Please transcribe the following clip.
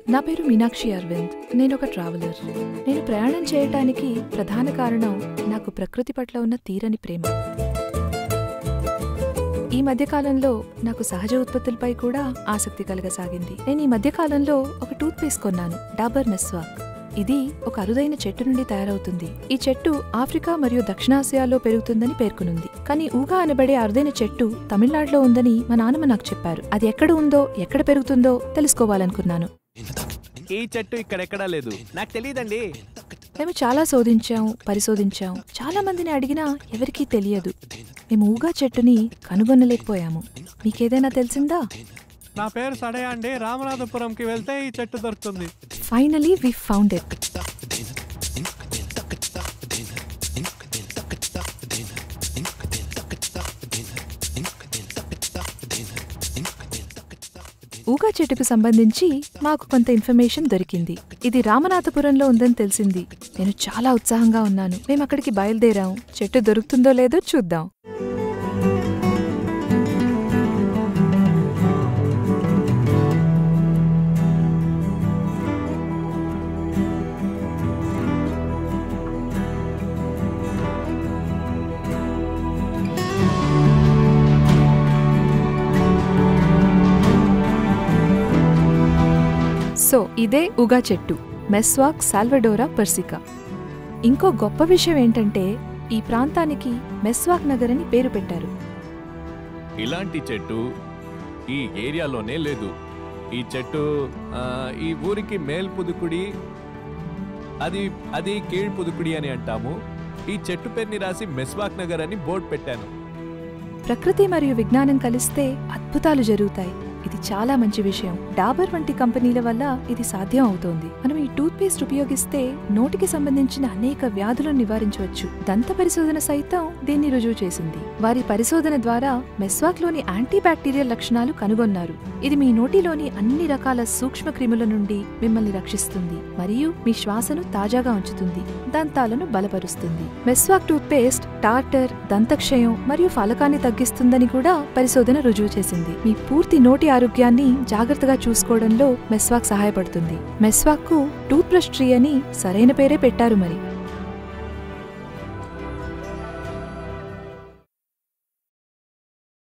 నా పేరు మీనాక్షి అరవింద్ నేను ఒక ట్రావెలర్ నేను ప్రయాణం చేయటానికి ప్రధాన కారణం నాకు ప్రకృతి పట్ల ఉన్న తీరని ప్రేమ ఈ మధ్య కాలంలో నాకు సహజ ఉత్పత్తులపై కూడా ఆసక్తి కలగసాగింది నేను ఈ మధ్య కాలంలో ఒక టూత్ పేస్ట్ కొన్నాను డాబర్ మెస్వాక్ ఇది ఒక అరుదైన చెట్టు నుండి తయారవుతుంది ఈ చెట్టు ఆఫ్రికా మరియు దక్షిణాసియాలో పెరుగుతుందని పేర్కొనుంది కానీ ఊగా అనబడే అరుదైన చెట్టు తమిళనాడులో ఉందని మా నాన్నమ్మ నాకు చెప్పారు అది ఎక్కడ ఉందో ఎక్కడ పెరుగుతుందో తెలుసుకోవాలనుకున్నాను ఈ చెట్టు ఇక్కడెక్కడా లేదు నాకు తెలియదండి మేము చాలా శోధించాం పరిశోధించాం చాలా మందిని అడిగినా ఎవరికీ తెలియదు మేము ఊగా చెట్టుని కనుగొనలేకపోయాము మీకేదైనా తెలిసిందా నా పేరు సడయ అండి రామనాథపురంకి వెళ్తే ఈ చెట్టు దొరుకుతుంది ఫైనలీ వి ఫౌండ్ ఇట్ ఊగా చెట్టుకు సంబంధించి మాకు కొంత ఇన్ఫర్మేషన్ దొరికింది ఇది రామనాథపురంలో ఉందని తెలిసింది నేను చాలా ఉత్సాహంగా ఉన్నాను మేము అక్కడికి బయలుదేరాం చెట్టు దొరుకుతుందో లేదో చూద్దాం సో ఇదే ఉగా చెట్టు మెస్వాక్ సాల్వడోరా పర్సికా ఇంకో గొప్ప విషయం ఏంటంటే ఈ ప్రాంతానికి మెస్వాక్ నగర్ అని పేరు పెట్టారు ఇలాంటి చెట్టు ఈ ఏరియాలోనే లేదు ఈ చెట్టు ఆ, ఈ ఊరికి మేల్ పుదుకుడి అది అది కీழ் పుదుకుడి అని అంటాము ఈ చెట్టు పేరుని రాసి మెస్వాక్ నగర్ అని బోర్డు పెట్టాను ప్రకృతి మరియు విజ్ఞానం కలిస్తే అద్భుతాలు జరుగుతాయి ఇది చాలా మంచి విషయం డాబర్ వంటి కంపెనీల వల్ల ఇది సాధ్యం అవుతోంది మనం ఈ టూత్ పేస్ట్ ఉపయోగిస్తే నోటికి సంబంధించిన అనేక వ్యాధులను నివారించవచ్చు దంత పరిశోధన సైతం దీన్ని రుజువు చేసింది వారి పరిశోధన ద్వారా మెస్వాక్లోని యాంటీ బ్యాక్టీరియల్ లక్షణాలు కనుగొన్నారు ఇది మీ నోటిలోని అన్ని రకాల సూక్ష్మ క్రిముల నుండి మిమ్మల్ని రక్షిస్తుంది మరియు మీ శ్వాసను తాజాగా ఉంచుతుంది దంతాలను బలపరుస్తుంది మెస్వాక్ టూత్ పేస్ట్ టార్టర్ దంతక్షయం మరియు ఫలకాన్ని తగ్గిస్తుందని కూడా పరిశోధన రుజువు చేసింది మీ పూర్తి నోటి ఆరోగ్యాన్ని జాగ్రత్తగా చూసుకోవడంలో మెస్వాక్ సహాయపడుతుంది మెస్వాక్ కు టూత్ బ్రష్ ట్రీ అని సరైన పేరే పెట్టారు మరి